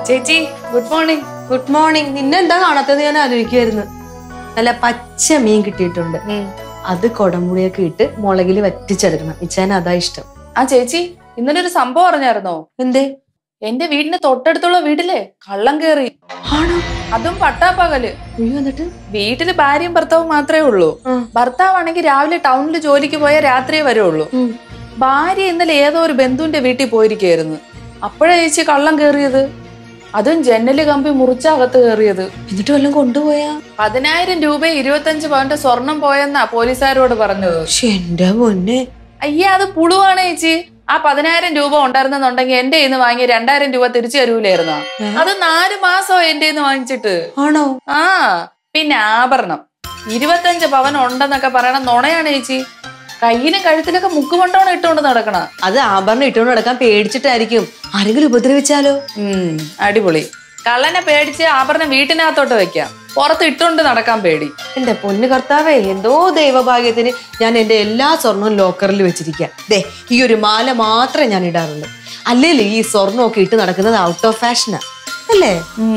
ചേച്ചി good morning good morning നിന്നെ എന്താ കാണാത്തത് ഞാൻ ആലോചിക്കുമായിരുന്നു നല്ല പച്ച മീൻ കിട്ടിയിട്ടുണ്ട് അത് കൊടംപുളിയൊക്കെ ഇട്ട് മുളകിൽ വറ്റിച്ചെടുക്കണം ഇച്ചാൻ അതാ ഇഷ്ടം ആ ചേച്ചി ഇന്നലെ ഒരു സംഭവം അറിഞ്ഞായിരുന്നോ എന്തേ എന്റെ വീടിന് തൊട്ടടുത്തുള്ള വീട്ടിലെ കള്ളം കേറി ആണോ അതും പട്ടാപ്പകല് അയ്യോ എന്നിട്ട് വീട്ടില് ഭാര്യയും ഭർത്താവും മാത്രമേ ഉള്ളൂ ആ. ഭർത്താവാണെങ്കിൽ രാവിലെ ടൗണിൽ ജോലിക്ക് പോയാൽ രാത്രിയേ വരുള്ളൂ ഉം. ഭാര്യ ഇന്നലെ ഏതോ ഒരു ബന്ധുവിന്റെ വീട്ടിൽ പോയിരിക്കായിരുന്നു അപ്പോഴാ ചേച്ചി കള്ളം കേറിയത് അതും ജനല് കമ്പി മുറിച്ചകത്ത് കയറിയത് എന്നിട്ട് വല്ലതും കൊണ്ടുപോയാ പതിനായിരം രൂപ ഇരുപത്തഞ്ച് പവന്റെ സ്വർണം പോയെന്നാ പോലീസുകാരോട് പറഞ്ഞത് പക്ഷെ എന്റെ പൊന്നെ അയ്യേ അത് പുളുവാണ് ചേച്ചി ആ പതിനായിരം രൂപ ഉണ്ടായിരുന്നെന്നുണ്ടെങ്കിൽ എന്റെ കയ്യിൽ നിന്ന് വാങ്ങിയ രണ്ടായിരം രൂപ തിരിച്ചു തരൂലായിരുന്നോ ഏ? അത് നാല് മാസമോ എന്റെ കയ്യിൽ നിന്ന് വാങ്ങിച്ചിട്ട് ആണോ ആ പിന്നെ ആഭരണം ഇരുപത്തഞ്ച് പവൻ ഉണ്ടെന്നൊക്കെ പറയണ നുണയാണ് ചേച്ചി കയ്യിലും കഴുത്തിലൊക്കെ മുക്കുകൊണ്ടോണം ഇട്ടുകൊണ്ട് നടക്കണ അത് ആഭരണം ഇട്ടുകൊണ്ട് നടക്കാൻ പേടിച്ചിട്ടായിരിക്കും ആരെങ്കിലും ഉപദ്രവിച്ചാലോ ഉം അടിപൊളി കള്ളനെ പേടിച്ച് ആഭരണം വീട്ടിനകത്തോട്ട് വെക്കാം പുറത്ത് ഇട്ടുകൊണ്ട് നടക്കാൻ പേടി എന്റെ പൊന്നു കർത്താവേ എന്തോ ദൈവഭാഗ്യത്തിന് ഞാൻ എന്റെ എല്ലാ സ്വർണവും ലോക്കറിൽ വെച്ചിരിക്കാം ദേ ഈ ഒരു മാല മാത്രമേ ഞാൻ ഇടാറുള്ളൂ അല്ലെങ്കിൽ ഈ സ്വർണ്ണമൊക്കെ ഇട്ട് നടക്കുന്നത് ഔട്ട് ഓഫ് ഫാഷനാ അല്ലേ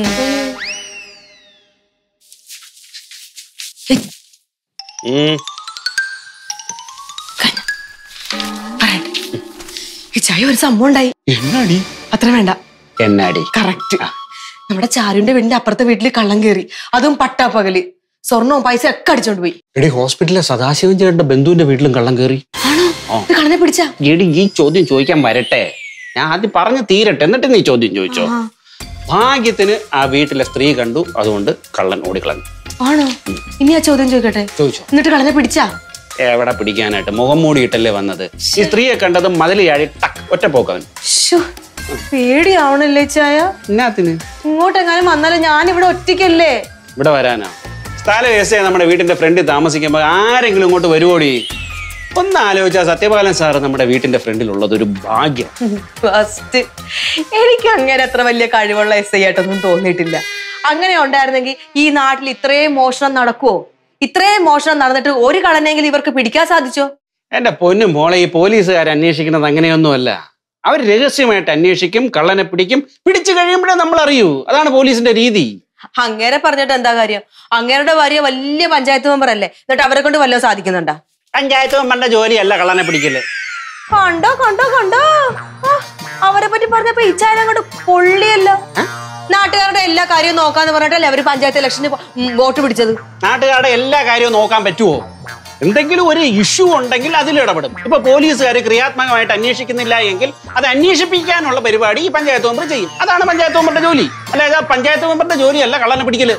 ഉം. ഈ ചായ ഒരു സംഭവം ഉണ്ടായി എന്നാടി അത്ര വേണ്ട എന്നാടി കറക്റ്റ് നമ്മുടെ ചാരുവിന്റെ വീടിന്റെ അപ്പുറത്തെ വീട്ടിൽ കള്ളം കയറി അതും പട്ടാപ്പകല് സ്വർണവും പൈസ ഒക്കെ അടിച്ചോണ്ട് പോയി എടി ഹോസ്പിറ്റലിലെ സദാശിവൻ ചേട്ടന്റെ ബന്ധുവിന്റെ വീട്ടിലും കള്ളം കയറി ആണോ ഇത് കള്ളനെ പിടിച്ചാ എടി ഈ ചോദ്യം ചോദിക്കാൻ വരട്ടെ ഞാൻ ആദ്യം പറഞ്ഞു തീരട്ടെ എന്നിട്ട് നീ ചോദ്യം ചോദിച്ചോ ആ. ഭാഗ്യത്തിന് ആ വീട്ടിലെ സ്ത്രീ കണ്ടു അതുകൊണ്ട് കള്ളൻ ഓടിക്കളഞ്ഞു ആണോ ഇനി ആ ചോദ്യം ചോദിക്കട്ടെ ചോദിച്ചോ എന്നിട്ട് കള്ളനെ പിടിച്ചാ എവിടെ പിടിക്കാനായിട്ട് മുഖം മൂടിയിട്ടല്ലേ വന്നത് ഈ സ്ത്രീയെ കണ്ടത് മതിൽ ചാടി ടക്ക് ഒറ്റ പോക്കവൻ ശ്ശോ, പേടിയാവണല്ലേ ചായ എന്നാത്തിന് ഇങ്ങോട്ടെങ്ങാനും വന്നാലും ഞാൻ ഇവിടെ ഒറ്റയ്ക്കല്ലേ ഇവിടെ വരാനാ സ്ഥലം എസ് നമ്മുടെ വീട്ടിന്റെ ഫ്രണ്ടിൽ താമസിക്കുമ്പോൾ ആരെങ്കിലും ഇങ്ങോട്ട് വരുവോടി ഒന്ന് ആലോചിച്ചാൽ സത്യപാലൻ സാറ് നമ്മുടെ വീട്ടിന്റെ ഫ്രണ്ടിലുള്ളത് ഒരു ഭാഗ്യം ഫസ്റ്റ് എനിക്ക് അങ്ങനെ അത്ര വലിയ കഴിവുള്ള എസ് ഐ ആയിട്ടൊന്നും തോന്നിയിട്ടില്ല അങ്ങനെ ഉണ്ടായിരുന്നെങ്കിൽ ഈ നാട്ടിൽ ഇത്രയും മോഷണം നടക്കുവോ ഇത്രയും മോഷണം നടന്നിട്ട് ഒരു കളനെങ്കിലും ഇവർക്ക് പിടിക്കാൻ സാധിച്ചോ എന്റെ പൊന്നും മോളെ ഈ പോലീസുകാർ അന്വേഷിക്കുന്നത് അങ്ങനെയൊന്നുമല്ല അവർ രഹസ്യമായിട്ട് അന്വേഷിക്കും കള്ളനെ പിടിക്കും പിടിച്ചു കഴിയുമ്പോഴേ നമ്മൾ അറിയൂ അതാണ് പോലീസിന്റെ രീതി അങ്ങേരെ പറഞ്ഞിട്ട് എന്താ കാര്യം അങ്ങേരുടെ ഭാര്യ വലിയ പഞ്ചായത്ത് മെമ്പർ അല്ലേ എന്നിട്ട് അവരെ കൊണ്ട് വല്ലതും സാധിക്കുന്നുണ്ടാ പഞ്ചായത്ത് മെമ്പറിന്റെ ജോലിയല്ല കള്ളനെ പിടിക്കല് കണ്ടോ കണ്ടോ കണ്ടോ ആ, അവരെ പറ്റി പറഞ്ഞപ്പോ ഇച്ചായൻ അങ്ങോട്ട് പൊള്ളിയല്ലോ നാട്ടുകാരുടെ എല്ലാ കാര്യവും നോക്കാന്ന് പറഞ്ഞിട്ടല്ലേ അവര് പഞ്ചായത്ത് ഇലക്ഷന് വോട്ട് പിടിച്ചത് നാട്ടുകാരുടെ എല്ലാ കാര്യവും നോക്കാൻ പറ്റുമോ എന്തെങ്കിലും ഒരു ഇഷ്യൂ ഉണ്ടെങ്കിൽ അതിൽ ഇടപെടും ഇപ്പൊ പോലീസുകാർ ക്രിയാത്മകമായിട്ട് അന്വേഷിക്കുന്നില്ല എങ്കിൽ അത് അന്വേഷിപ്പിക്കാനുള്ള പരിപാടി ഈ പഞ്ചായത്ത് മെമ്പർ ചെയ്യും അതാണ് പഞ്ചായത്ത് മെമ്പറുടെ ജോലി അല്ലാതെ ആ പഞ്ചായത്ത് മെമ്പറുടെ ജോലിയല്ല കള്ളനെ പിടിക്കല്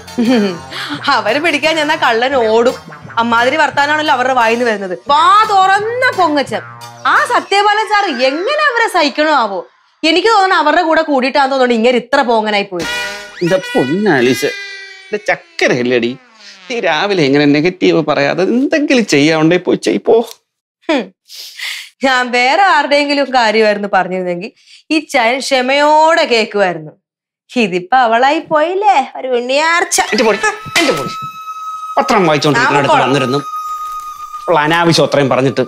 അവര് പിടിക്കാൻ ചെന്നാ കള്ളൻ ഓടും അമ്മാതിരി വർത്താനാണല്ലോ അവരുടെ വായിന്ന് വരുന്നത് വാ തുറന്ന പൊങ്ങച്ചൻ ആ സത്യപാലൻ സാർ എങ്ങനെ അവരെ സഹിക്കണോ ആവോ എനിക്ക് തോന്നുന്നു അവരുടെ കൂടെ കൂടിയിട്ടാന്ന് തോന്നുന്നു ഇങ്ങനെ ഇത്ര പോങ്ങനായി പോയി എന്റെ പൊന്നാലിസ് എന്റെ ചക്കരയല്ലേടി നീ രാവിലെ ഇങ്ങനെ നെഗറ്റീവ് പറയാതെ എന്തെങ്കിലും ചെയ്യാണ്ടേ പോയി ചെയ്പ്പോ ഹും. ഞാൻ വേറെ ആരുടെയെങ്കിലും കാര്യമായിരുന്നു പറഞ്ഞിരുന്നെങ്കിൽ ഈ ചായൻ ക്ഷമയോടെ കേൾക്കുമായിരുന്നു ഇതിപ്പോ അവളായി പോയില്ലേ ഒരു ഉണ്ണിയാർച്ച എന്റെ പൊടി എന്റെ പൊടി പത്രം വായിച്ചോണ്ടിരിക്കുന്ന അടുത്ത് ഞാൻ വന്നിരുന്നു ഉള്ള അനാവശ്യം അത്രയും പറഞ്ഞിട്ട്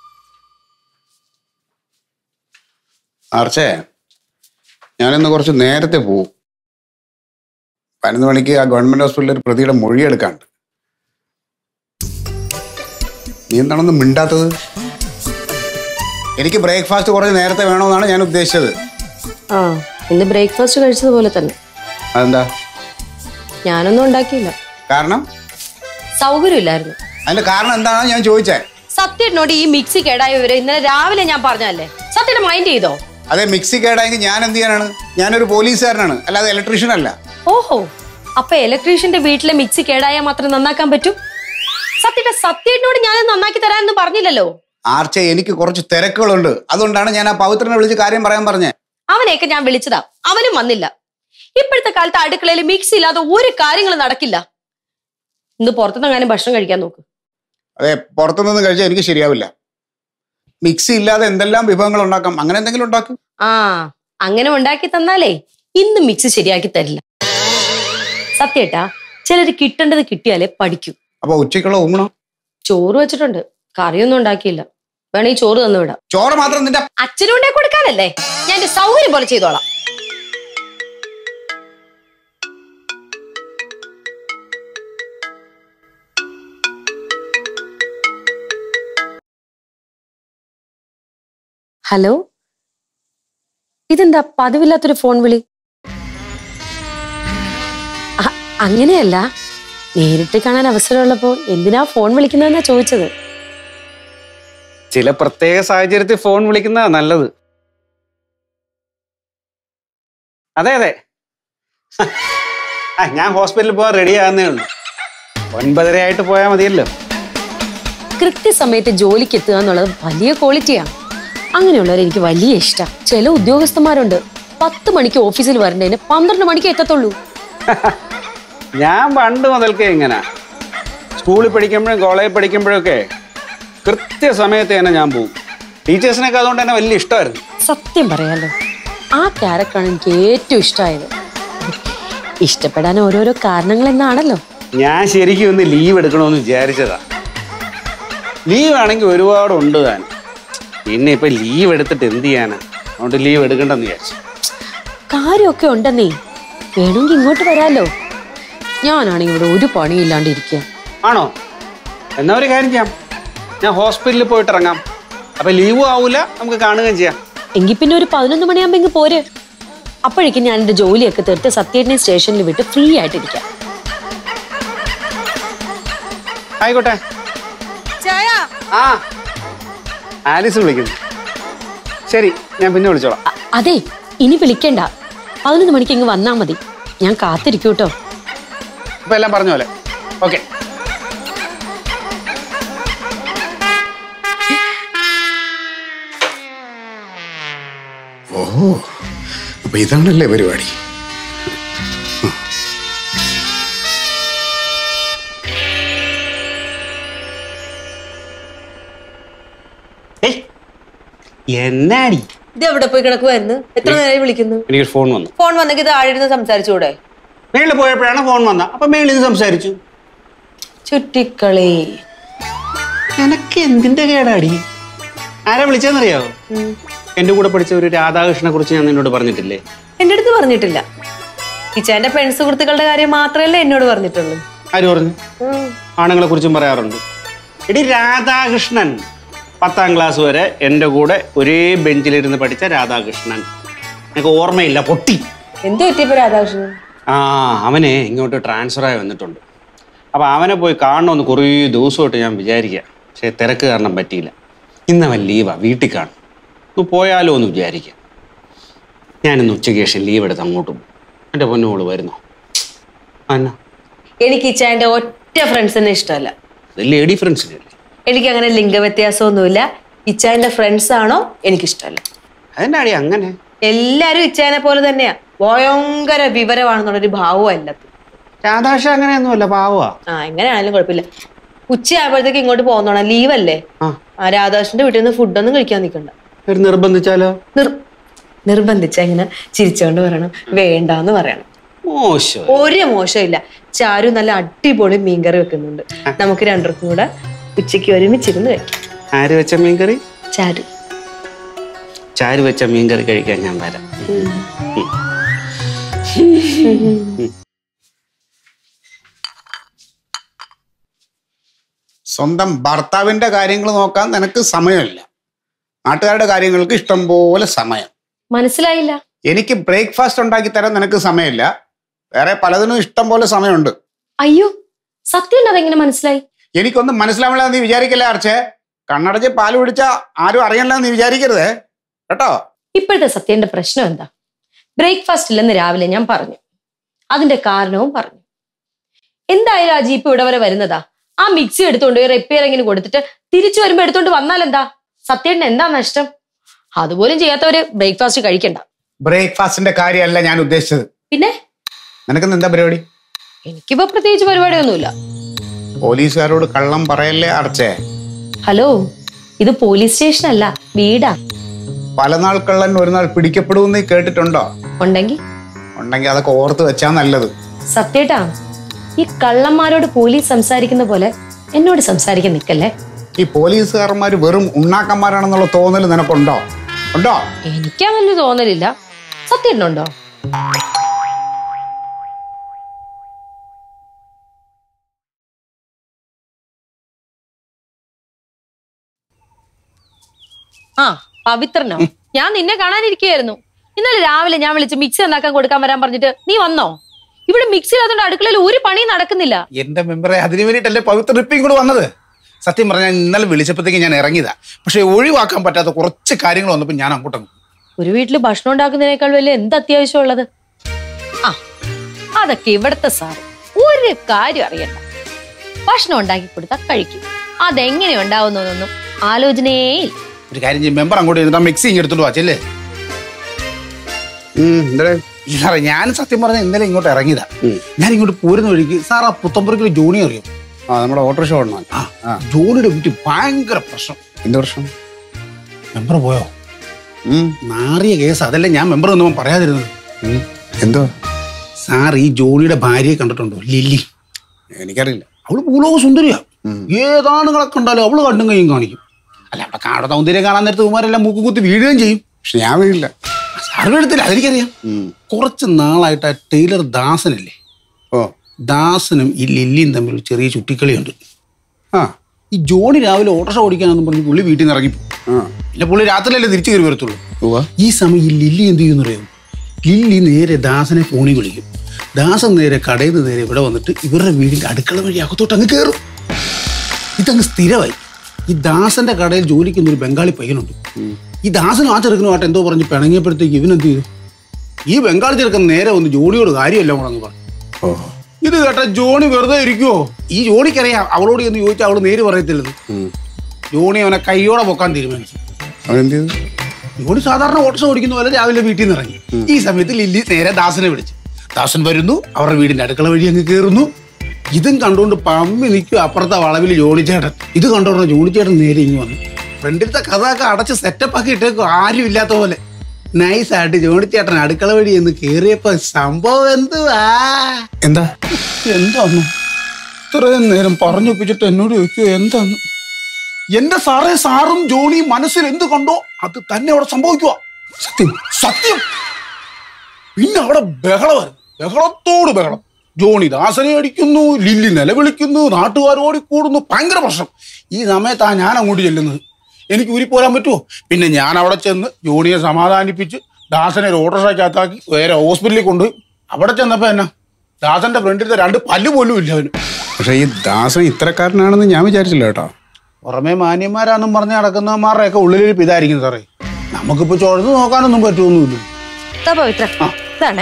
ആർച്ചേ ഞാനിന്ന് കുറച്ച് നേരത്തെ പോവും പതിനൊന്ന് മണിക്ക് ആ ഗവൺമെന്റ് ഹോസ്പിറ്റലിൽ ഒരു പ്രതിയുടെ മൊഴി എടുക്കാണ്ട് നീ എന്താണെന്ന് മിണ്ടാത്തത് എനിക്ക് ബ്രേക്ക്ഫാസ്റ്റ് കുറച്ച് നേരത്തെ വേണമെന്നാണ് ഞാൻ ഉദ്ദേശിച്ചത് ആ ഇന്ന് ബ്രേക്ക്ഫാസ്റ്റ് കഴിച്ചതുപോലെ തന്നെ അതെന്താ ഞാനൊന്നും ഉണ്ടാക്കിയില്ല കാരണം സൗകര്യമില്ലായിരുന്നു അതിന്റെ കാരണം എന്താണെന്ന് ഞാൻ ചോദിച്ചേ സത്യനോട് ഈ മിക്സി കേടായ വിവരം ഇന്നലെ രാവിലെ ഞാൻ പറഞ്ഞല്ലേ സത്യയുടെ മൈൻഡ് ചെയ്തോ അതെ മിക്സി കേടായെങ്കിൽ ഞാൻ എന്ത് ചെയ്യാനാണ് ഞാനൊരു പോലീസുകാരനാണ് അല്ലാതെ ഇലക്ട്രീഷ്യൻ അല്ല ഓഹോ അപ്പൊ ഇലക്ട്രീഷ്യന്റെ വീട്ടിലെ മിക്സി കേടായാൽ മാത്രം നന്നാക്കാൻ പറ്റും സത്യയുടെ സത്യനോട് ഞാൻ നന്നാക്കി തരാമെന്ന് പറഞ്ഞില്ലല്ലോ ആർച്ചേ എനിക്ക് കുറച്ച് തിരക്കുകളുണ്ട് അതുകൊണ്ടാണ് ഞാൻ ആ പവിത്രനെ വിളിച്ച് കാര്യം പറയാൻ പറഞ്ഞേ അവനെയൊക്കെ ഞാൻ വിളിച്ചതാ അവനും വന്നില്ല ഇപ്പോഴത്തെ കാലത്ത് അടുക്കളയിൽ മിക്സി ഇല്ലാതെ ഒരു കാര്യങ്ങളും നടക്കില്ല ഇന്ന് പുറത്തുനിന്നെങ്ങാനും ഭക്ഷണം കഴിക്കാൻ നോക്ക് അതെ പുറത്തുനിന്ന് കഴിച്ചാൽ എനിക്ക് ശരിയാവില്ല മിക്സി ഇല്ലാതെ എന്തെല്ലാം വിഭവങ്ങൾ ഉണ്ടാക്കാം അങ്ങനെ എന്തെങ്കിലും ഉണ്ടാക്കും ആ അങ്ങനെ ഉണ്ടാക്കി തന്നാലേ ഇന്ന് മിക്സി ശരിയാക്കി തരില്ല സത്യേട്ടാ ചിലര് കിട്ടേണ്ടത് കിട്ടിയാലേ പഠിക്കൂ അപ്പൊ ഉച്ചയ്ക്കുള്ള ഊണോ ചോറ് വെച്ചിട്ടുണ്ട് കറിയൊന്നും ഉണ്ടാക്കിയില്ല വേണേ ഈ ചോറ് തന്നു വിടാം ചോറ് മാത്രം നിന്റെ അച്ഛനും കൊണ്ടേ കൊടുക്കാനല്ലേ ഞാൻ എന്റെ സൗകര്യം പോലെ ചെയ്തോളാം ഹലോ ഇതെന്താ പതിവില്ലാത്തൊരു ഫോൺ വിളി അ- അങ്ങനെയല്ല നേരിട്ട് കാണാൻ അവസരമുള്ളപ്പോ എന്തിനാ ഫോൺ വിളിക്കുന്നതെന്നാ ചോദിച്ചത് ചില പ്രത്യേക സാഹചര്യത്തിൽ ഫോൺ വിളിക്കുന്നതാ നല്ലത് അതെ അതെ ആ ഞാൻ ഹോസ്പിറ്റലിൽ പോകാൻ റെഡി ആകുന്നേ ഉള്ളൂ ഒൻപതര ആയിട്ട് പോയാൽ മതിയല്ലോ കൃത്യസമയത്ത് ജോലിക്ക് എത്തുക എന്നുള്ളത് വലിയ ക്വാളിറ്റിയാണ് അങ്ങനെയുള്ളവർ എനിക്ക് വലിയ ഇഷ്ടം ചില ഉദ്യോഗസ്ഥന്മാരുണ്ട് പത്ത് മണിക്ക് ഓഫീസിൽ വരേണ്ടതിന് പന്ത്രണ്ട് മണിക്ക് എത്തത്തുള്ളൂ ഞാൻ പണ്ട് മുതൽക്കേ ഇങ്ങനെ സ്കൂളിൽ പഠിക്കുമ്പോഴും കോളേജിൽ പഠിക്കുമ്പോഴൊക്കെ കൃത്യസമയത്ത് തന്നെ ഞാൻ പോകും ടീച്ചേഴ്സിനൊക്കെ അതുകൊണ്ട് തന്നെ വലിയ ഇഷ്ടമായിരുന്നു സത്യം പറയാലോ ആ ക്യാരക്ടറാണ് എനിക്ക് ഏറ്റവും ഇഷ്ടമായത് ഇഷ്ടപ്പെടാൻ ഓരോരോ കാരണങ്ങൾ എന്നാണല്ലോ ഞാൻ ശരിക്കും ഒന്ന് ലീവ് എടുക്കണമെന്ന് വിചാരിച്ചതാ ലീവ് ആണെങ്കിൽ ഒരുപാട് ഉണ്ട് താൻ പിന്നെ ഇപ്പൊ ലീവ് എടുത്തിട്ട് എന്ത് ചെയ്യാനാ അതുകൊണ്ട് ലീവ് എടുക്കണ്ടെന്ന് വിചാരിച്ചു കാര്യമൊക്കെ ഉണ്ടെന്നേ വേണമെങ്കിൽ ഇങ്ങോട്ട് വരാലോ ഞാനാണെങ്കിൽ ഇവിടെ ഒരു പണിയില്ലാണ്ട് ഇരിക്കുക ആണോ എന്നാ ഒരു കാര്യം ചെയ്യാം ഞാൻ ഹോസ്പിറ്റലിൽ പോയിട്ട് ഇറങ്ങാം അപ്പൊ ലീവും ആവൂല നമുക്ക് കാണുകയും ചെയ്യാം എങ്കിൽ പിന്നെ ഒരു പതിനൊന്ന് മണിയാകുമ്പോ ഇങ്ങ് പോര് അപ്പോഴേക്കും ഞാൻ എന്റെ ജോലിയൊക്കെ തീർത്ത് സത്യേട്ടനെ സ്റ്റേഷനിൽ വിട്ട് ഫ്രീ ആയിട്ടിരിക്കാം ആയിക്കോട്ടെ ചായ ആ ആലിസ് വിളിക്കുന്നു ശരി ഞാൻ പിന്നെ വിളിച്ചോളാം അ- അതെ ഇനി വിളിക്കണ്ട പതിനൊന്ന് മണിക്ക് ഇങ്ങ് വന്നാ മതി ഞാൻ കാത്തിരിക്കും കേട്ടോ ഇപ്പൊ എല്ലാം പറഞ്ഞ പോലെ ഓക്കെ ഓ അപ്പൊ ഇതാണല്ലേ പരിപാടി ഏയ് എന്നാടി ഇത് എവിടെ പോയി കിടക്കുമായിരുന്നു എത്ര നേരം വിളിക്കുന്നു എനിക്കൊരു ഫോൺ വന്നു ഫോൺ വന്നെങ്കിൽ ഇത് ആഴിരുന്ന് സംസാരിച്ചൂടെ മേളിൽ പോയപ്പോഴാണ് ഫോൺ വന്ന അപ്പൊ മേളിൽ നിന്ന് സംസാരിച്ചു ചുറ്റിക്കളി എനക്ക് എന്തിന്റെ കേടാടി ആരാ വിളിച്ചെന്നറിയാവോ എന്റെ കൂടെ പഠിച്ച ഒരു രാധാകൃഷ്ണനെ കുറിച്ച് ഞാൻ നിന്നോട് പറഞ്ഞിട്ടില്ലേ എന്റെ അടുത്ത് പറഞ്ഞിട്ടില്ല ഇച്ചാന്റെ പെൺ സുഹൃത്തുക്കളുടെ കാര്യം മാത്രമല്ലേ എന്നോട് പറഞ്ഞിട്ടുള്ളൂ ആര് പറഞ്ഞു ആണുങ്ങളെ കുറിച്ചും പറയാറുണ്ട് എടി രാധാകൃഷ്ണൻ പത്താം ക്ലാസ് വരെ എൻ്റെ കൂടെ ഒരേ ബെഞ്ചിലിരുന്ന് പഠിച്ച രാധാകൃഷ്ണൻ എനിക്ക് ഓർമ്മയില്ല പൊട്ടി എന്ത് പറ്റിയപ്പോ രാധാകൃഷ്ണൻ ആ അവനെ ഇങ്ങോട്ട് ട്രാൻസ്ഫർ ആയി വന്നിട്ടുണ്ട് അപ്പോൾ അവനെ പോയി കാണണമെന്ന് കുറേ ദിവസമായിട്ട് ഞാൻ വിചാരിക്കുക പക്ഷേ തിരക്ക് കാരണം പറ്റിയില്ല ഇന്നവൻ ലീവാ വീട്ടിൽ കാണും ഒന്ന് പോയാലോ എന്ന് വിചാരിക്കുക ഞാനിന്ന് ഉച്ചയ്ക്ക് ശേഷം ലീവ് എടുത്ത് അങ്ങോട്ട് പോകും എൻ്റെ പൊന്നോള് വരുന്നോ അന്ന എനിക്ക് ഇച്ചാന്റെ ഒറ്റ ഫ്രണ്ട്സിനെ ഇഷ്ടമല്ല അത് ലേഡി ഫ്രണ്ട്സിനല്ലേ എനിക്ക് അങ്ങനെ ലിംഗവ്യത്യാസമൊന്നുമില്ല ഇച്ചാന്റെ ഫ്രണ്ട്സ് ആണോ എനിക്കിഷ്ടമല്ല അതെന്നാടി അങ്ങനെ എല്ലാരും ഇച്ചാനെ പോലെ തന്നെയാ ഭയങ്കര വിവരമാണെന്നുള്ളൊരു ഭാവവും എല്ലാത്തും രാധാക്ഷ അങ്ങനെയൊന്നുമല്ല പാവാ ആ എങ്ങനെയാണെങ്കിലും കുഴപ്പമില്ല ഉച്ചയാകുമ്പോഴത്തേക്ക് ഇങ്ങോട്ട് പോകുന്നോണം ലീവല്ലേ ആ ആ രാധാകൃഷ്ണന്റെ വീട്ടിൽ നിന്ന് ഫുഡൊന്നും കഴിക്കാൻ നിൽക്കണ്ട ഒരു നിർബന്ധിച്ചാലോ നിർ നിർബന്ധിച്ച ഇങ്ങനെ ചിരിച്ചോണ്ട് പറയണം വേണ്ടാന്ന് പറയണം മോശം ഒരു മോശമില്ല ചാരു നല്ല അടിപൊളി മീൻകറി വെക്കുന്നുണ്ട് നമുക്ക് രണ്ടുപേർക്കും കൂടെ ഉച്ചയ്ക്ക് ഒരുമിച്ചിരുന്ന് കഴിക്കാം ആര് വെച്ച മീൻകറി ചാരു ചാര് വെച്ച മീൻകറി കഴിക്കാൻ ഞാൻ വരാം സ്വന്തം ഭർത്താവിന്റെ കാര്യങ്ങൾ നോക്കാൻ നിനക്ക് സമയമില്ല നാട്ടുകാരുടെ കാര്യങ്ങൾക്ക് ഇഷ്ടം പോലെ സമയം മനസ്സിലായില്ല എനിക്ക് ബ്രേക്ക്ഫാസ്റ്റ് ഉണ്ടാക്കി തരാൻ നിനക്ക് സമയമില്ല വേറെ പലതിനും ഇഷ്ടം പോലെ സമയമുണ്ട് അയ്യോ സത്യം അതെങ്ങനെ മനസ്സിലായി എനിക്കൊന്നും മനസ്സിലാവില്ല നീ വിചാരിക്കല്ലേ അർച്ചേ കണ്ണടച്ച് പാല് പിടിച്ച ആരും അറിയണില്ല നീ വിചാരിക്കരുതേ കേട്ടോ ഇപ്പോഴത്തെ സത്യന്റെ പ്രശ്നം എന്താ ബ്രേക്ക്ഫാസ്റ്റ് ഇല്ലെന്ന് രാവിലെ ഞാൻ പറഞ്ഞു അതിന്റെ കാരണവും പറഞ്ഞു എന്തായാലും ആ ജീപ്പ് ഇവിടെ വരെ വരുന്നതാ ആ മിക്സി എടുത്തോണ്ട് പോയി റിപ്പയറിങ്ങിന് കൊടുത്തിട്ട് തിരിച്ചു വരുമ്പോ എടുത്തോണ്ട് വന്നാൽ എന്താ സത്യേട്ടന് എന്താ നഷ്ടം അതുപോലും ചെയ്യാത്തവര് ബ്രേക്ക്ഫാസ്റ്റ് കഴിക്കണ്ട ബ്രേക്ക്ഫാസ്റ്റിന്റെ കാര്യമല്ല ഞാൻ ഉദ്ദേശിച്ചത് പിന്നെ നിനക്ക് എന്താ പരിപാടി എനിക്കിപ്പോ പ്രത്യേകിച്ച് പരിപാടിയൊന്നുമില്ല പോലീസുകാരോട് കള്ളം പറയല്ലേ അർച്ചേ ഹലോ ഇത് പോലീസ് സ്റ്റേഷൻ അല്ല വീടാ പല നാൾ കള്ളൻ ഒരു നാൾ പിടിക്കപ്പെടുമെന്ന് കേട്ടിട്ടുണ്ടോ ഉണ്ടെങ്കിൽ ഉണ്ടെങ്കിൽ അതൊക്കെ ഓർത്ത് വെച്ചാ നല്ലത് സത്യേട്ടാ ഈ കള്ളന്മാരോട് പോലീസ് സംസാരിക്കുന്ന പോലെ എന്നോട് സംസാരിക്കാൻ നിൽക്കല്ലേ ഈ പോലീസുകാരന്മാർ വെറും ഉണ്ണാക്കന്മാരാണെന്നുള്ള തോന്നൽ നിനക്കുണ്ടോ ഉണ്ടോ എനിക്കങ്ങനെ തോന്നലില്ല സത്യേട്ടനുണ്ടോ ആ പവിത്രനോ ഞാൻ നിന്നെ കാണാനിരിക്കുകയായിരുന്നു ഇന്നലെ രാവിലെ ഞാൻ വിളിച്ച് മിക്സി ഉണ്ടാക്കാൻ കൊടുക്കാൻ വരാൻ പറഞ്ഞിട്ട് നീ വന്നോ ഇവിടെ മിക്സി ഇല്ലാത്തതുകൊണ്ട് അടുക്കളയിൽ ഒരു പണിയും നടക്കുന്നില്ല എന്റെ മെമ്പറെ അതിനു വേണ്ടിയിട്ടല്ലേ പവിത്ര ട്രിപ്പ് ഇങ്ങോട്ട് വന്നത് സത്യം പറഞ്ഞാൽ ഇന്നലെ വിളിച്ചപ്പോഴത്തേക്ക് ഞാൻ ഇറങ്ങിയതാ പക്ഷെ ഒഴിവാക്കാൻ പറ്റാത്ത കുറച്ച് കാര്യങ്ങൾ വന്നപ്പോൾ ഞാൻ അങ്ങോട്ടങ്ങ് ഒരു വീട്ടിൽ ഭക്ഷണം ഉണ്ടാക്കുന്നതിനേക്കാൾ വലിയ എന്ത് അത്യാവശ്യമുള്ളത് ആ അതൊക്കെ ഇവിടത്തെ സാറ് ഒരു കാര്യം അറിയണ്ട ഭക്ഷണം ഉണ്ടാക്കി കൊടുത്താൽ കഴിക്കും അതെങ്ങനെ ഉണ്ടാവുന്നതൊന്നും ആലോചനയേ ഇല്ല ഒരു കാര്യം ചെയ്യും മെമ്പർ അങ്ങോട്ട് ഇരുന്നിട്ട് മിക്സി ഇങ്ങ് എടുത്തോണ്ട് വാച്ചല്ലേ ഉം, എന്തേ ഇല്ല സാറേ ഞാൻ സത്യം പറഞ്ഞാൽ ഇന്നലെ ഇങ്ങോട്ട് ഇറങ്ങിയതാ ഉം. ഞാൻ ഇങ്ങോട്ട് പോരുന്ന വഴിക്ക് സാർ ആ പുത്തമ്പുറക്കിൽ ജോണി അറിയും ആ നമ്മുടെ ഓട്ടോറിക്ഷ ഓടണം ആ ആ ജോണിയുടെ വീട്ടിൽ ഭയങ്കര പ്രശ്നം എന്ത് പ്രശ്നം മെമ്പർ പോയോ ഉം, നാറിയ കേസ് അതല്ലേ ഞാൻ മെമ്പർ ഒന്നും പറയാതിരുന്നത് ഉം. എന്തുവാ സാർ ഈ ജോണിയുടെ ഭാര്യയെ കണ്ടിട്ടുണ്ടോ ലില്ലി എനിക്കറിയില്ല അവള് ഭൂലോക സുന്ദരിയാ ഉം. ഏതാണുങ്ങളെ കണ്ടാലും അവള് കണ്ടും കൈയും കാണിക്കും അല്ല അവിടെ കാണാത്ത സൗന്ദര്യം കാണാൻ നേരത്ത് കുമാരെല്ലാം മൂക്കും കുത്തി വീഴുകയും ചെയ്യും പക്ഷെ ഞാൻ വീഴില്ല സാർ എടുത്തില്ല അതെനിക്കറിയാം ഉം. കുറച്ച് നാളായിട്ട് ആ ടൈലർ ദാസനല്ലേ ഓ ദാസനും ഈ ലില്ലിയും തമ്മിൽ ഒരു ചെറിയ ചുട്ടിക്കളിയുണ്ട് ആ ഈ ജോണി രാവിലെ ഓട്ടോറിക്ഷ ഓടിക്കാനെന്ന് പറഞ്ഞ് പുള്ളി വീട്ടിൽ നിന്ന് ഇറങ്ങി ആ പിന്നെ പുള്ളി രാത്രിയിലല്ലേ തിരിച്ചു കയറി വരത്തുള്ളൂ ഉവ്വ. ഈ സമയം ഈ ലില്ലി എന്ത് ചെയ്യുന്ന അറിയാം ലില്ലി നേരെ ദാസനെ ഫോണിൽ വിളിക്കും ദാസൻ നേരെ കടയിൽ നിന്ന് നേരെ ഇവിടെ വന്നിട്ട് ഇവരുടെ വീടിന്റെ അടുക്കള വഴി അകത്തോട്ട് അങ്ങ് കയറും ഇതങ്ങ് സ്ഥിരമായി ഈ ദാസന്റെ കടയിൽ ജോലിക്കുന്ന ഒരു ബംഗാളി പയ്യനുണ്ട് ഈ ദാസനും ആ ചെറുക്കനുമായിട്ട് എന്തോ പറഞ്ഞ് പിണങ്ങിയപ്പോഴത്തേക്ക് ഇവനെന്ത് ചെയ്തു ഈ ബംഗാളി ചെറുക്കൻ നേരെ വന്ന് ജോണിയോട് കാര്യമല്ല കൂടെ പറഞ്ഞു ഓ ഇത് കേട്ട ജോണി വെറുതെ ഇരിക്കുവോ ഈ ജോണിക്കറിയാം അവളോട് എന്ന് ചോദിച്ചാൽ അവള് നേര് പറയത്തില്ലെന്ന് ഉം. ജോണി അവനെ കൈയോടെ പൊക്കാൻ തീരുമാനിച്ചു അവനെന്ത് ചെയ്തു ജോണി സാധാരണ ഓട്ടോസ് ഓടിക്കുന്ന പോലെ രാവിലെ വീട്ടിൽ നിന്ന് ഇറങ്ങി ഈ സമയത്ത് ലില്ലി നേരെ ദാസനെ വിളിച്ചു ദാസൻ വരുന്നു അവരുടെ വീടിന്റെ അടുക്കള വഴി അങ്ങ് കയറുന്നു ഇതും കണ്ടുകൊണ്ട് പമ്മി നിൽക്കും അപ്പുറത്തെ വളവിൽ ജോണിച്ചേട്ടൻ ഇത് കണ്ടോണ്ട് ജോണിച്ചേട്ടൻ നേരെ ഇങ്ങ് വന്നു ഫ്രണ്ടിലത്തെ കഥയൊക്കെ അടച്ച് സെറ്റപ്പ് ആക്കി ഇട്ടേക്കും ആരും ഇല്ലാത്ത പോലെ നൈസായിട്ട് ജോണിച്ചേട്ടൻ അടുക്കള വഴി എന്ന് കയറിയപ്പോ സംഭവം എന്തുവാ എന്താ എന്താന്ന് ഇത്രയും നേരം പറഞ്ഞൊപ്പിച്ചിട്ട് എന്നോട് ചോദിക്കോ എന്താന്ന് എന്റെ സാറേ സാറും ജോണിയും മനസ്സിൽ എന്ത് കണ്ടോ അത് തന്നെ അവിടെ സംഭവിക്കുക സത്യം സത്യം പിന്നെ അവിടെ ബഹളമായിരുന്നു ബഹളത്തോട് ബഹളം ജോണി ദാസനെ അടിക്കുന്നു ലില്ലി നിലവിളിക്കുന്നു നാട്ടുകാർ ഓടിക്കൂടുന്നു ഭയങ്കര പ്രശ്നം ഈ സമയത്താ ഞാൻ അങ്ങോട്ട് ചെല്ലുന്നത് എനിക്ക് ഊരിപ്പോരാൻ പറ്റുമോ പിന്നെ ഞാൻ അവിടെ ചെന്ന് ജോണിയെ സമാധാനിപ്പിച്ച് ദാസനെ ഒരു ഓട്ടോറിക്ഷയ്ക്കകത്താക്കി വേറെ ഹോസ്പിറ്റലിൽ കൊണ്ടുപോയി അവിടെ ചെന്നപ്പോ എന്നാ ദാസന്റെ ഫ്രണ്ടിലത്തെ രണ്ട് പല്ല് പോലും ഇല്ല അവന് പക്ഷെ ഈ ദാസൻ ഇത്തരക്കാരനാണെന്ന് ഞാൻ വിചാരിച്ചില്ല കേട്ടോ പുറമെ മാന്യന്മാരാന്നും പറഞ്ഞ് നടക്കുന്നവന്മാരുടെ ഒക്കെ ഉള്ളിലിരിപ്പ് ഇതായിരിക്കും സാറേ നമുക്കിപ്പോ ചുഴന്ന് നോക്കാനൊന്നും പറ്റുമൊന്നുമില്ല ഇതാ പവിത്ര ഇതാണേ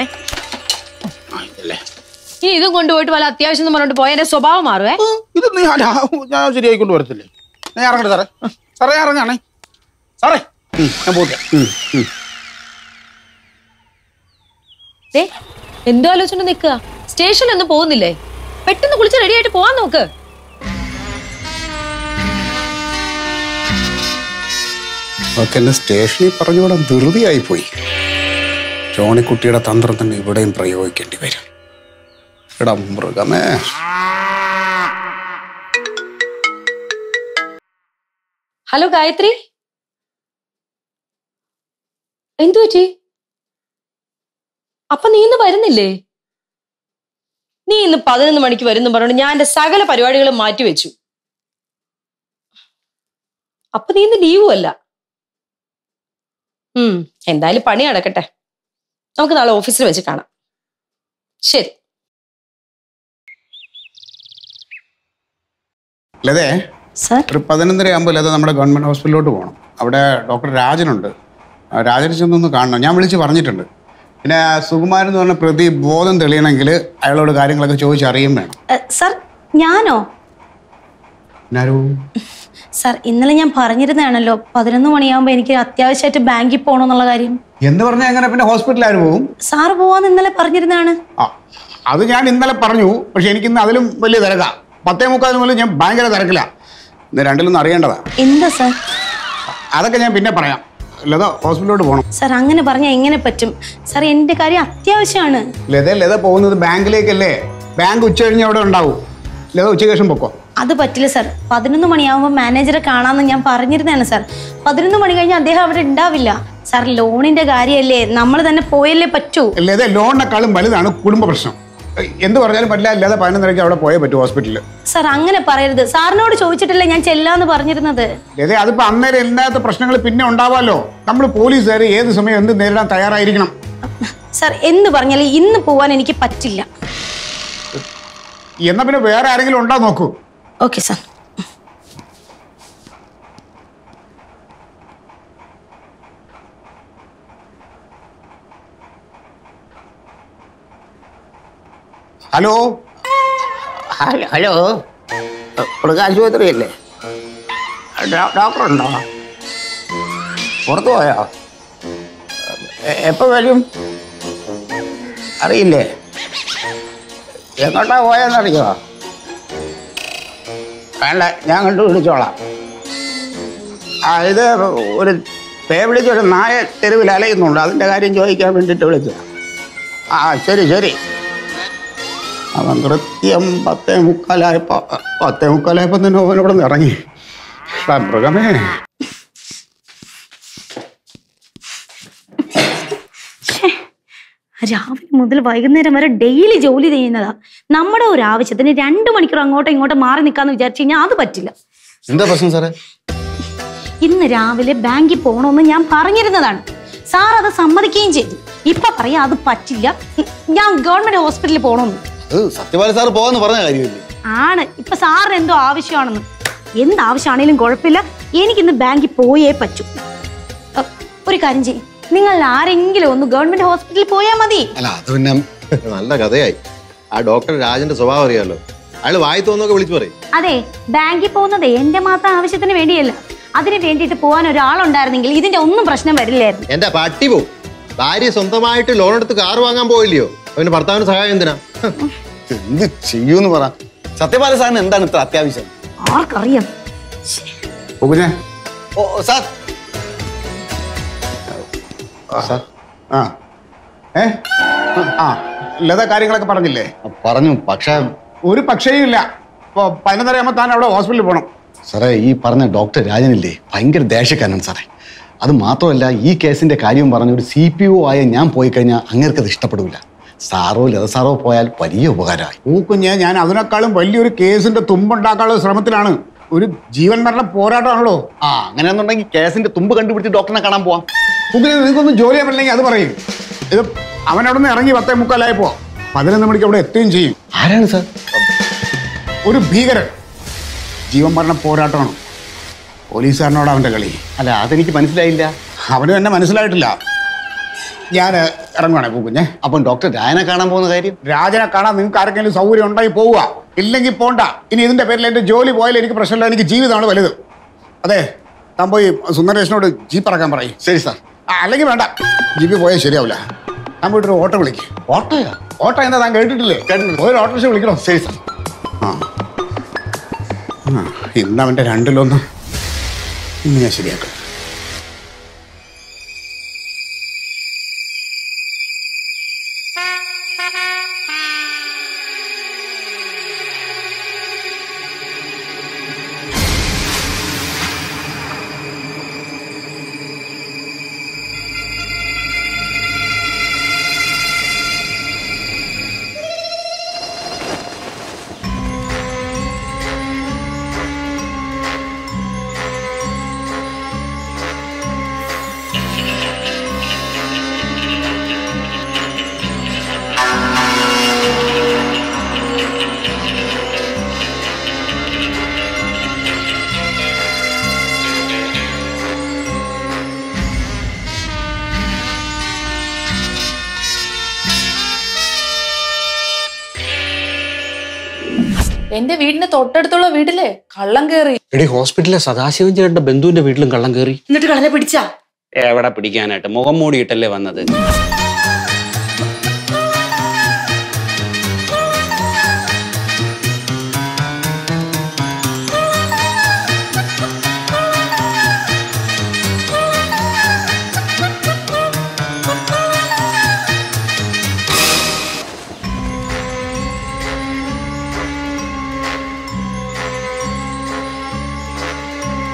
ആ, ഇതല്ലേ. ഇനി ഇതും കൊണ്ടുപോയിട്ട് വല്ല അത്യാവശ്യം എന്ന് പറഞ്ഞിട്ട് പോയ എന്റെ സ്വഭാവം മാറുവേ ആ, ഇത് നീ ഞാൻ ഞാൻ ശരിയായിക്കൊണ്ട് വരത്തില്ലേ ഞാൻ ഇറങ്ങട്ടെ സാറേ സാറേ ഞാൻ ഇറങ്ങാണേ സാറേ ഉം, ഞാൻ പോട്ടെ ദേ എന്തോ ആലോചന നിൽക്കുക സ്റ്റേഷനിലൊന്നും പോകുന്നില്ലേ പെട്ടെന്ന് കുളിച്ച് റെഡി ആയിട്ട് പോവാൻ നോക്ക് ഒക്കെ എന്നെ സ്റ്റേഷനിൽ പറഞ്ഞുകൂടാൻ ധൃതിയായി പോയി ജോണിക്കുട്ടിയുടെ തന്ത്രം തന്നെ ഇവിടെയും പ്രയോഗിക്കേണ്ടി വരും എടാ മൃഗമേ ഹലോ ഗായത്രി എന്തു പറ്റി അപ്പൊ നീ ഇന്ന് വരുന്നില്ലേ നീ ഇന്ന് പതിനൊന്ന് മണിക്ക് വരുന്നു പറഞ്ഞോണ്ട് ഞാൻ എന്റെ സകല പരിപാടികളും മാറ്റിവെച്ചു അപ്പൊ നീ ഇന്ന് ലീവും അല്ല ഉം എന്തായാലും പണി നടക്കട്ടെ നമുക്ക് നാളെ ഓഫീസിൽ വെച്ച് കാണാം ശരി ലതേ സാർ ഒരു പതിനൊന്നര ആകുമ്പോൾ ലത നമ്മുടെ ഗവൺമെന്റ് ഹോസ്പിറ്റലിലോട്ട് പോകണം അവിടെ ഡോക്ടർ രാജനുണ്ട് ആ, രാജനെ ചെന്നൊന്ന് കാണണം ഞാൻ വിളിച്ച് പറഞ്ഞിട്ടുണ്ട് പിന്നെ സുകുമാരൻ എന്ന് പറഞ്ഞ പ്രതി ബോധം തെളിയണമെങ്കിൽ അയാളോട് കാര്യങ്ങളൊക്കെ ചോദിച്ചറിയും വേണം എ, സാർ ഞാനോ പിന്നാരോ സാർ ഇന്നലെ ഞാൻ പറഞ്ഞിരുന്നതാണല്ലോ പതിനൊന്ന് മണിയാകുമ്പോൾ എനിക്ക് അത്യാവശ്യമായിട്ട് ബാങ്കിൽ പോകണമെന്നുള്ള കാര്യം എന്ന് പറഞ്ഞാൽ എങ്ങനെ പിന്നെ ഹോസ്പിറ്റലിൽ ആര് പോകും സാർ പോവാന്ന് ഇന്നലെ പറഞ്ഞിരുന്നതാണ് ആ അത് ഞാൻ ഇന്നലെ പറഞ്ഞു പക്ഷെ എനിക്കിന്ന് അതിലും വലിയ തിരക്കാ പത്തേ മുക്കാൽ മുതൽ ഞാൻ ഭയങ്കര തിരക്കില്ല ഇന്ന് രണ്ടിലൊന്നും അറിയേണ്ടതാ എന്താ സാർ അതൊക്കെ ഞാൻ പിന്നെ പറയാം ലത ഹോസ്പിറ്റലിലോട്ട് പോകണം സാർ അങ്ങനെ പറഞ്ഞാൽ എങ്ങനെ പറ്റും സാർ എൻ്റെ കാര്യം അത്യാവശ്യമാണ് ലത ലത പോകുന്നത് ബാങ്കിലേക്കല്ലേ ബാങ്ക് ഉച്ച കഴിഞ്ഞ് അവിടെ ഉണ്ടാവും ലത ഉച്ചയ്ക്ക് ശേഷം പൊക്കോ അത് പറ്റില്ല സാർ പതിനൊന്ന് മണിയാകുമ്പോൾ മാനേജറെ കാണാമെന്ന് ഞാൻ പറഞ്ഞിരുന്നതാണ് സാർ പതിനൊന്ന് മണി കഴിഞ്ഞ് അദ്ദേഹം അവിടെ ഉണ്ടാവില്ല സാർ ലോണിന്റെ കാര്യമല്ലേ നമ്മൾ തന്നെ പോയല്ലേ പറ്റൂ ലത ലോണിനെക്കാളും വലുതാണ് കുടുംബ പ്രശ്നം എന്ത് പറഞ്ഞാലും പറ്റില്ല അല്ലാതെ പതിനൊന്നരയ്ക്ക് അവിടെ പോയേ പറ്റൂ ഹോസ്പിറ്റലിൽ സാർ അങ്ങനെ പറയരുത് സാറിനോട് ചോദിച്ചിട്ടല്ലേ ഞാൻ ചെല്ലാന്ന് പറഞ്ഞിരുന്നത് അതെ അതിപ്പോ അന്നേരം ഇല്ലാത്ത പ്രശ്നങ്ങൾ പിന്നെ ഉണ്ടാവാമല്ലോ നമ്മൾ പോലീസുകാർ ഏത് സമയം എന്ത് നേരിടാൻ തയ്യാറായിരിക്കണം സാർ എന്ന് പറഞ്ഞാൽ ഇന്ന് പോവാൻ എനിക്ക് പറ്റില്ല എന്നാ പിന്നെ വേറെ ആരെങ്കിലും ഉണ്ടോ നോക്കൂ okay sir hello hello hello മൃഗാശുപത്രി അല്ലേ ഡോക്ടർ ഉണ്ടോ പുറത്തു പോയോ എ- എപ്പോ വരും അറിയില്ലേ എങ്ങോട്ടാ പോയെന്നറിയോ വേണ്ട ഞാൻ കണ്ടു വിളിച്ചോളാം ആ ഇത് ഒരു പേ വിളിച്ചൊരു നായ തെരുവിൽ അലയുന്നുണ്ട് അതിൻ്റെ കാര്യം ചോദിക്കാൻ വേണ്ടിയിട്ട് വിളിച്ചു ആ ശരി ശരി അവൻ കൃത്യം പത്തേ മുക്കാലായപ്പോ പത്തേ മുക്കാലായപ്പോ തന്നെ അവൻ ഇവിടെ നിന്ന് ഇറങ്ങി എടാ മൃഗമേ രാവിലെ മുതൽ വൈകുന്നേരം വരെ ഡെയിലി ജോലി ചെയ്യുന്നതാ നമ്മുടെ ഒരു ആവശ്യത്തിന് രണ്ടു മണിക്കൂർ അങ്ങോട്ടോ ഇങ്ങോട്ടോ മാറി നിൽക്കാന്ന് വിചാരിച്ചു കഴിഞ്ഞാൽ അത് പറ്റില്ല എന്താ പ്രശ്നം സാറേ ഇന്ന് രാവിലെ ബാങ്കിൽ പോകണമെന്ന് ഞാൻ പറഞ്ഞിരുന്നതാണ് സാർ അത് സമ്മതിക്കുകയും ചെയ്തു ഇപ്പൊ പറയാ അത് പറ്റില്ല ഞാൻ ഗവൺമെന്റ് ഹോസ്പിറ്റലിൽ പോകണമെന്ന് അത് സത്യപാല സാറ് പോകാന്ന് പറഞ്ഞ കാര്യമില്ലേ ആണ് ഇപ്പൊ സാറിന് എന്തോ ആവശ്യമാണെന്ന് എന്ത് ആവശ്യമാണെങ്കിലും കുഴപ്പമില്ല എനിക്കിന്ന് ബാങ്കിൽ പോയേ പറ്റൂ അ, ഒരു കാര്യം ചെയ്യും നിങ്ങൾ ആരെങ്കിലും ഒന്ന് ഗവൺമെന്റ് ഹോസ്പിറ്റലിൽ പോയാൽ മതി അല്ല അത് പിന്നെ നല്ല കഥയായി ആ ഡോക്ടർ രാജന്റെ സ്വഭാവം അറിയാലോ അയാൾ വായി തോന്നൊക്കെ വിളിച്ചു പറയും അതെ ബാങ്കിൽ പോകുന്നത് എന്റെ മാത്രം ആവശ്യത്തിന് വേണ്ടിയല്ല അതിന് വേണ്ടിയിട്ട് പോകാൻ ഒരാളുണ്ടായിരുന്നെങ്കിൽ ഇതിന്റെ ഒന്നും പ്രശ്നം വരില്ലായിരുന്നു എന്റെ പട്ടി പോവും ഭാര്യ സ്വന്തമായിട്ട് ലോൺ എടുത്ത് കാർ വാങ്ങാൻ പോയില്ലയോ അവന്റെ ഭർത്താവിന് സഹായം എന്തിനാ എന്ത് ചെയ്യൂന്ന് പറ സത്യപാല സാറിന് എന്താണ് ഇത്ര അത്യാവശ്യം ആർക്കറിയാം കുഞ്ഞെ ഓ ഓ, സാർ സാർ ആ ഏ ആ ലത കാര്യങ്ങളൊക്കെ പറഞ്ഞില്ലേ പറഞ്ഞു പക്ഷേ ഒരു പക്ഷേയും ഇല്ല ഇപ്പൊ പതിനൊന്നരയാകുമ്പോൾ താൻ അവിടെ ഹോസ്പിറ്റലിൽ പോകണം സാറേ ഈ പറഞ്ഞ ഡോക്ടർ രാജനില്ലേ ഭയങ്കര ദേഷ്യക്കാരനാണ് സാറേ അത് മാത്രമല്ല ഈ കേസിന്റെ കാര്യം പറഞ്ഞ ഒരു സി പി ഒ ആയ ഞാൻ പോയി കഴിഞ്ഞാൽ അങ്ങേർക്ക് അത് ഇഷ്ടപ്പെടില്ല സാറോ ലത സാറോ പോയാൽ വലിയ ഉപകാരമായി ഓ കുഞ്ഞെ ഞാൻ അതിനേക്കാളും വലിയൊരു കേസിന്റെ തുമ്പുണ്ടാക്കാനുള്ള ശ്രമത്തിലാണ് ഒരു ജീവൻ മരണ പോരാട്ടമാണല്ലോ ആ അങ്ങനെയാണെന്നുണ്ടെങ്കിൽ കേസിന്റെ തുമ്പ് കണ്ടുപിടിച്ച് ഡോക്ടറിനെ കാണാൻ പോവാം കുഞ്ഞിനെ നിങ്ങൾക്കൊന്നും ജോലി ചെയ്യാൻ പറ്റില്ലെങ്കിൽ അത് പറയും ഇത് അവനവിടെ നിന്ന് ഇറങ്ങി പത്തേ മുക്കാലായപ്പോ പതിനൊന്ന് മണിക്ക് അവിടെ എത്തുകയും ചെയ്യും ആരാണ് സാർ ഒരു ഭീകരൻ ജീവൻ മരണ പോരാട്ടമാണ് പോലീസുകാരനോട് അവന്റെ കളി അല്ല അതെനിക്ക് മനസ്സിലായില്ല അവനും എന്നെ മനസ്സിലായിട്ടില്ല ഞാൻ ഇറങ്ങുവാണേ പൂക്കുഞ്ഞെ അപ്പം ഡോക്ടർ രാജനെ കാണാൻ പോകുന്ന കാര്യം രാജനെ കാണാൻ നിങ്ങൾക്ക് ആർക്കെങ്കിലും സൗകര്യം ഉണ്ടെങ്കിൽ പോവുക ഇല്ലെങ്കിൽ പോണ്ട ഇനി ഇതിന്റെ പേരിൽ എന്റെ ജോലി പോയാലും എനിക്ക് പ്രശ്നമില്ല എനിക്ക് ജീവിതമാണ് വലുത് അതെ താൻ പോയി സുന്ദരേഷനോട് ജീപ്പ് ഇറക്കാൻ പറയും ശരി സാർ അല്ലെങ്കിൽ വേണ്ട ജീപ്പിൽ പോയാൽ ശരിയാവില്ല താൻ പോയിട്ട് ഒരു ഓട്ടോ വിളിക്കും ഓട്ടോയാ ഓട്ടോ എന്താ താൻ കേട്ടിട്ടില്ലേ കേട്ടിട്ടുണ്ട്. ഒരു ഓട്ടോറിക്ഷ വിളിക്കണോ ശരി സാർ ആ ആ, ഇന്ന് അവന്റെ രണ്ടിലൊന്ന് ഇന്ന് ഞാൻ ശരിയാക്കാം എന്റെ വീടിന്റെ തൊട്ടടുത്തുള്ള വീട്ടിലെ കള്ളം കേറി എടി ഹോസ്പിറ്റലിലെ സദാശിവൻ ചേട്ടന്റെ ബന്ധുവിന്റെ വീട്ടിലും കള്ളം കയറി എന്നിട്ട് കള്ളനെ പിടിച്ചാ എവിടെ പിടിക്കാനായിട്ട് മുഖം മൂടിയിട്ടല്ലേ വന്നത്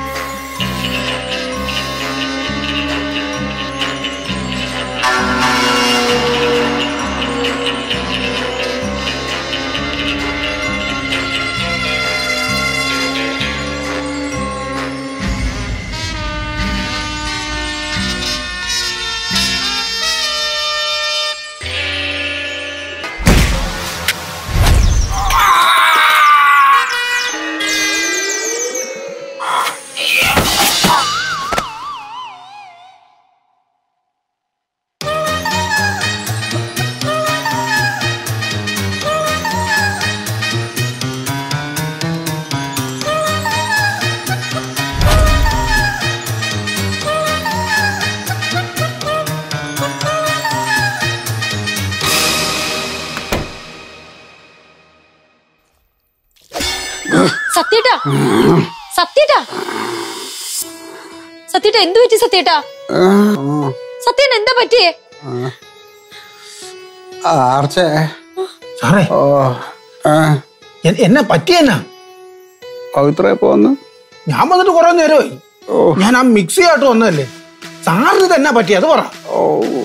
ആ സത്യേട്ടാ സത്യേട്ടാ സത്യേട്ടാ എന്തു പറ്റി സത്യേട്ടാ സത്യേട്ട എന്താ പറ്റിയേ ആർച്ചേ സാറേ ഓ ആ എ- എന്നെ പറ്റിയെന്നാ പവിത്ര എപ്പോ വന്നു ഞാൻ വന്നിട്ട് കുറെ നേരമായി ഓ ഞാൻ ആ മിക്സി ആയിട്ട് വന്നതല്ലേ സാറിന് തന്നെ പറ്റി അത് പറ ഓ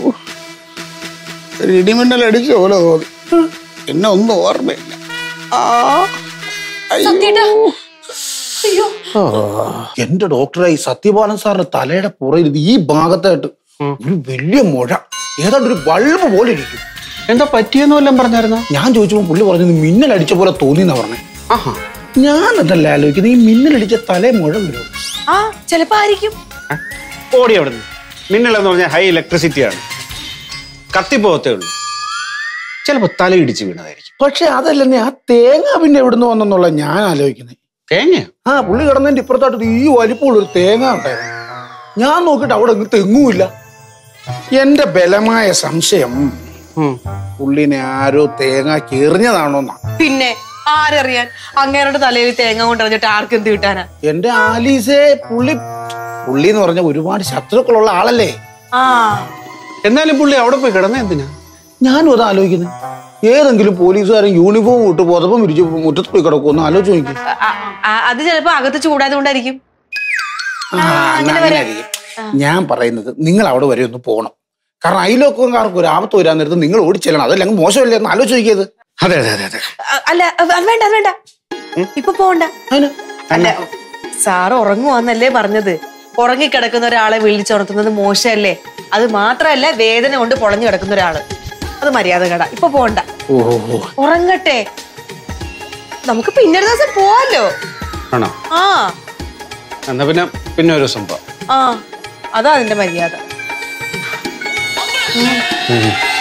ഒരു ഇടിമിന്നൽ അടിച്ച പോലെ തോന്നി എന്നെ ഒന്നും ഓർമ്മയില്ല ആ അയ്യോ. സത്യേട്ടാ അയ്യോ എന്റെ ഡോക്ടറെ ഈ സത്യപാലൻ സാറിന്റെ തലയുടെ പുറയിൽ ഈ ഭാഗത്തായിട്ട് ഒരു വലിയ മുഴ ഏതാണ്ട് ഒരു ബൾബ് പോലെ ഇരിക്കും എന്താ പറ്റിയെന്ന് വല്ലതും പറഞ്ഞായിരുന്നോ ഞാൻ ചോദിച്ചപ്പോൾ പുള്ളി പറഞ്ഞത് മിന്നൽ അടിച്ച പോലെ തോന്നിയെന്നാ പറഞ്ഞേ ആഹാ ഞാൻ അതല്ല ആലോചിക്കുന്നത് ഈ മിന്നലടിച്ച തലേ മുഴ വരും ആ ചിലപ്പോ ആയിരിക്കും ഓടി അവിടുന്ന് മിന്നൽ എന്ന് പറഞ്ഞാൽ ഹൈ ഇലക്ട്രിസിറ്റി ആണ് കത്തിപ്പോകത്തേ ഉള്ളൂ ചിലപ്പോ തലയിടിച്ച് വീണതായിരിക്കും പക്ഷെ അതല്ലെന്നേ ആ തേങ്ങ പിന്നെ എവിടുന്ന് വന്നെന്നുള്ള ഞാൻ ആലോചിക്കുന്നത് തേങ്ങ ആ പുള്ളി കിടന്നതിന്റെ ഇപ്പുറത്തായിട്ട് ഈ വലിപ്പമുള്ള ഒരു തേങ്ങ ഉണ്ടായിരുന്നു ഞാൻ നോക്കിയിട്ട് അവിടെ അങ്ങ് തെങ്ങുമില്ല എന്റെ ബലമായ സംശയം പുള്ളിനെ ആരോ തേങ്ങ കീറിഞ്ഞതാണോന്നാ പിന്നെ ആരറിയാൻ അങ്ങേരുടെ തലയിൽ തേങ്ങ കൊണ്ടിറങ്ങിട്ട് ആർക്ക് എന്ത് കിട്ടാനാ എന്റെ ആലീസെ പുള്ളി പുള്ളി എന്ന് പറഞ്ഞ ഒരുപാട് ശത്രുക്കളുള്ള ആളല്ലേ ആ എന്നാലും പുള്ളി അവിടെ പോയി കിടന്ന എന്തിനാ ഞാനും അത് ആലോചിക്കുന്നത് ഏതെങ്കിലും പോലീസുകാരൻ യൂണിഫോം ഇട്ട് പുതപ്പം വിരിച്ച് മുറ്റത്ത് പോയി കിടക്കുമെന്ന് ആലോചിച്ച് നോക്കി ആ, ആ, അത് ചിലപ്പോ അകത്ത് ചൂടായത് കൊണ്ടായിരിക്കും ആ, എന്നാ അങ്ങനെ ആയിരിക്കും. ഞാൻ പറയുന്നത് നിങ്ങൾ അവിടെ വരെ ഒന്ന് പോകണം കാരണം അയലോക്കക്കാർക്ക് ഒരു ആപത്ത് വരാൻ നേരത്ത് നിങ്ങൾ ഓടിച്ചെല്ലണം അതല്ലെങ്കിൽ മോശമല്ലേ എന്ന് ആലോചിച്ച് നോക്കിയത് അതെ അതെ അതെ അതെ ആ, അല്ല അത് വേണ്ട അത് വേണ്ട ഇപ്പൊ പോണ്ട അതിന് അല്ല സാറ് ഉറങ്ങുവാന്നല്ലേ പറഞ്ഞത് ഉറങ്ങിക്കിടക്കുന്ന ഒരാളെ വിളിച്ചുണർത്തുന്നത് മോശമല്ലേ അത് മാത്രമല്ല വേദന കൊണ്ട് പൊളഞ്ഞു കിടക്കുന്ന ഒരാള് അത് മര്യാദ കട ഇപ്പൊ പോണ്ട ഓഹോ ഉറങ്ങട്ടെ നമുക്ക് പിന്നൊരു ദിവസം പോവാലോ ആണോ ആ എന്നാ പിന്നെ പിന്നെ ഒരു സംഭവം ആ അതാ അതിന്റെ മര്യാദ ഉം.